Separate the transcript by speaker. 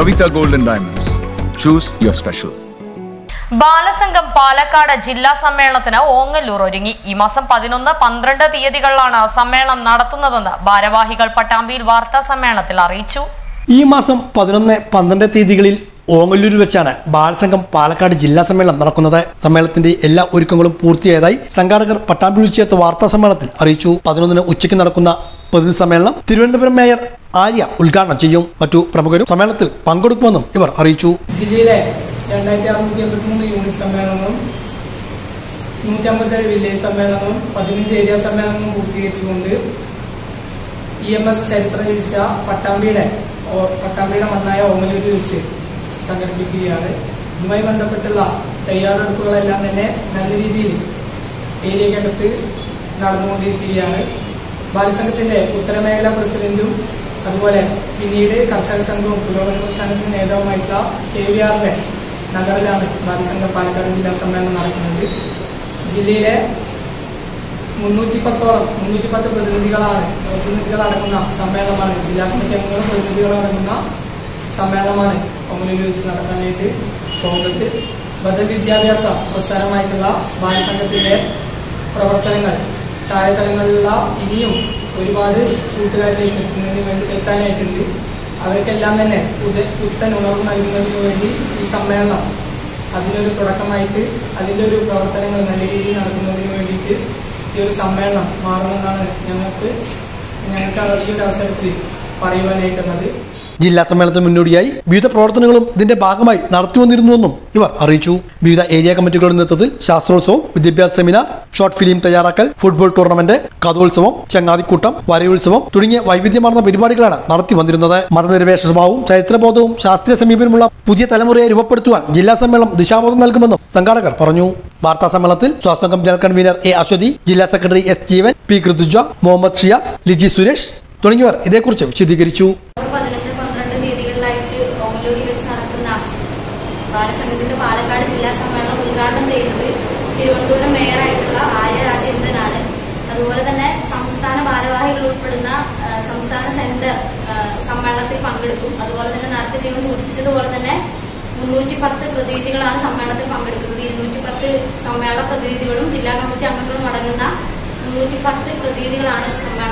Speaker 1: Kavita Gold and Diamonds. Choose your special.
Speaker 2: Balasangham Palakkad ജില്ലാ സമ്മേളനത്തിന് ഓങ്ങല്ലൂർ ഒരുങ്ങി ഈ മാസം പതിനൊന്ന് പന്ത്രണ്ട് തീയതികളിലാണ് സമ്മേളനം നടത്തുന്നതെന്ന് ഭാരവാഹികൾ പട്ടാമ്പിയിൽ വാർത്താ സമ്മേളനത്തിൽ അറിയിച്ചു
Speaker 3: ഈ മാസം പതിനൊന്ന് പന്ത്രണ്ട് തീയതികളിൽ ഓങ്ങല്ലൂരിൽ വെച്ചാണ് ബാലസംഘം പാലക്കാട് ജില്ലാ സമ്മേളനം നടക്കുന്നത് സമ്മേളനത്തിന്റെ എല്ലാ ഒരുക്കങ്ങളും പൂർത്തിയായതായി സംഘാടകർ പട്ടാമ്പി വിളിച്ചു ചേർത്ത വാർത്താ സമ്മേളനത്തിൽ അറിയിച്ചു പതിനൊന്നിന് ഉച്ചയ്ക്ക് നടക്കുന്ന പ്രതിനിധി സമ്മേളനം തിരുവനന്തപുരം മേയർ ആര്യ ഉദ്ഘാടനം ചെയ്യും മറ്റു പ്രമുഖരും സമ്മേളനത്തിൽ പങ്കെടുക്കുമെന്നും ഇവർ അറിയിച്ചു
Speaker 4: ജില്ലയിലെ രണ്ടായിരത്തി അറുന്നൂറ്റി എൺപത്തിമൂന്ന് യൂണിറ്റ് സമ്മേളനവും നൂറ്റമ്പത്തേഴ് വില്ലേജ് സമ്മേളനവും പതിനഞ്ച് ഏരിയ സമ്മേളനവും പൂർത്തീകരിച്ചുകൊണ്ട് ഇ എം എസ് ചരിത്രം രചിച്ച പട്ടാമ്പിയുടെ ഓ- പട്ടാമ്പിയുടെ മണ്ണായ ഓമലൂരിൽ വെച്ച് സംഘടിപ്പിക്കുകയാണ് ഇതുമായി ബന്ധപ്പെട്ടുള്ള തയ്യാറെടുപ്പുകളെല്ലാം തന്നെ നല്ല രീതിയിൽ ഏരിയക്കകത്ത് നടന്നുകൊണ്ടിരിക്കുകയാണ് ബാലസംഘത്തിന്റെ ഉത്തരമേഖലാ പ്രസിഡന്റും അതുപോലെ പിന്നീട് കർഷക സംഘവും പുരോഗമന പ്രസ്ഥാനത്തിന്റെ നേതാവുമായിട്ടുള്ള കെ വി ആറിന്റെ നഗറിലാണ് ബാലസംഘം പാലക്കാട് ജില്ലാ സമ്മേളനം നടക്കുന്നത് ജില്ലയിലെ മുന്നൂറ്റി പത്തോളം മുന്നൂറ്റി പത്ത് പ്രതിനിധികളാണ് പ്രതിനിധികളടങ്ങുന്ന സമ്മേളനമാണ് ജില്ലാ കമ്മിറ്റി അംഗങ്ങളും പ്രതിനിധികളടങ്ങുന്ന സമ്മേളനമാണ് ഒമലൂരിൽ വെച്ച് നടത്താനായിട്ട് പോകുന്നത് ബദൽ വിദ്യാഭ്യാസ പ്രസ്ഥാനമായിട്ടുള്ള ബാലസംഘത്തിന്റെ പ്രവർത്തനങ്ങൾ താഴെത്തലങ്ങളിലുള്ള ഇനിയും ഒരുപാട് കൂട്ടുകാരിലേക്ക് എത്തുന്നതിന് വേണ്ടി എത്താനായിട്ടുണ്ട് അവർക്കെല്ലാം തന്നെ പുതിയ പുത്തൻ ഉണർവ് നൽകുന്നതിന് വേണ്ടി ഈ സമ്മേളനം അതിനൊരു തുടക്കമായിട്ട് അതിൻ്റെ ഒരു പ്രവർത്തനങ്ങൾ നല്ല രീതിയിൽ നടക്കുന്നതിന് വേണ്ടിയിട്ട് ഈ ഒരു സമ്മേളനം മാറുമെന്നാണ് ഞങ്ങൾക്ക് ഞങ്ങൾക്ക് ഈ ഒരു അവസരത്തിൽ പറയുവാനായിട്ടുള്ളത്
Speaker 3: ജില്ലാ സമ്മേളനത്തിന് മുന്നോടിയായി വിവിധ പ്രവർത്തനങ്ങളും ഇതിന്റെ ഭാഗമായി നടത്തിവന്നിരുന്നുവെന്നും ഇവർ അറിയിച്ചു വിവിധ ഏരിയ കമ്മിറ്റികളുടെ നേതൃത്വത്തിൽ ശാസ്ത്രോത്സവം വിദ്യാഭ്യാസ സെമിനാർ ഷോർട്ട് ഫിലിം തയ്യാറാക്കൽ ഫുട്ബോൾ ടൂർണമെന്റ് കഥോത്സവം ചങ്ങാതിക്കൂട്ടം വരയുത്സവം തുടങ്ങിയ വൈവിധ്യമാർന്ന പരിപാടികളാണ് നടത്തി വന്നിരുന്നത് മതനിരപേക്ഷ സ്വഭാവവും ചരിത്രബോധവും ശാസ്ത്രീയ സമീപനമുള്ള പുതിയ തലമുറയെ രൂപപ്പെടുത്തുവാൻ ജില്ലാ സമ്മേളനം ദിശാബോധം നൽകുമെന്നും സംഘാടകർ പറഞ്ഞു വാർത്താ സമ്മേളനത്തിൽ സ്വാസംഘം ജനറൽ കൺവീനർ എ അശ്വതി ജില്ലാ secretary S Jeevan P Krithuja Muhammad Shiyas Liji Suresh തുടങ്ങിയവർ ഇതേക്കുറിച്ച് വിശദീകരിച്ചു
Speaker 5: പതിനൊന്ന് പന്ത്രണ്ട് തീയതികളിലായിട്ട് ഓമലൂരിൽ വെച്ച് നടക്കുന്ന ബാലസംഘത്തിന്റെ പാലക്കാട് ജില്ലാ സമ്മേളനം ഉദ്ഘാടനം ചെയ്യുന്നത് തിരുവനന്തപുരം മേയറായിട്ടുള്ള ആര്യ രാജേന്ദ്രനാണ് അതുപോലെ തന്നെ സംസ്ഥാന ഭാരവാഹികൾ ഉൾപ്പെടുന്ന ആ, സംസ്ഥാന സെന്റർ ആ, സമ്മേളനത്തിൽ പങ്കെടുക്കും അതുപോലെ തന്നെ നേരത്തെ ജീവൻ സൂചിപ്പിച്ചതുപോലെ തന്നെ മുന്നൂറ്റി പത്ത് പ്രതിനിധികളാണ് സമ്മേളനത്തിൽ പങ്കെടുക്കുന്നത് ഇരുന്നൂറ്റി പത്ത് സമ്മേളന പ്രതിനിധികളും ജില്ലാ കമ്മിറ്റി അംഗങ്ങളും അടങ്ങുന്ന മുന്നൂറ്റി പത്ത് പ്രതിനിധികളാണ് സമ്മേളനം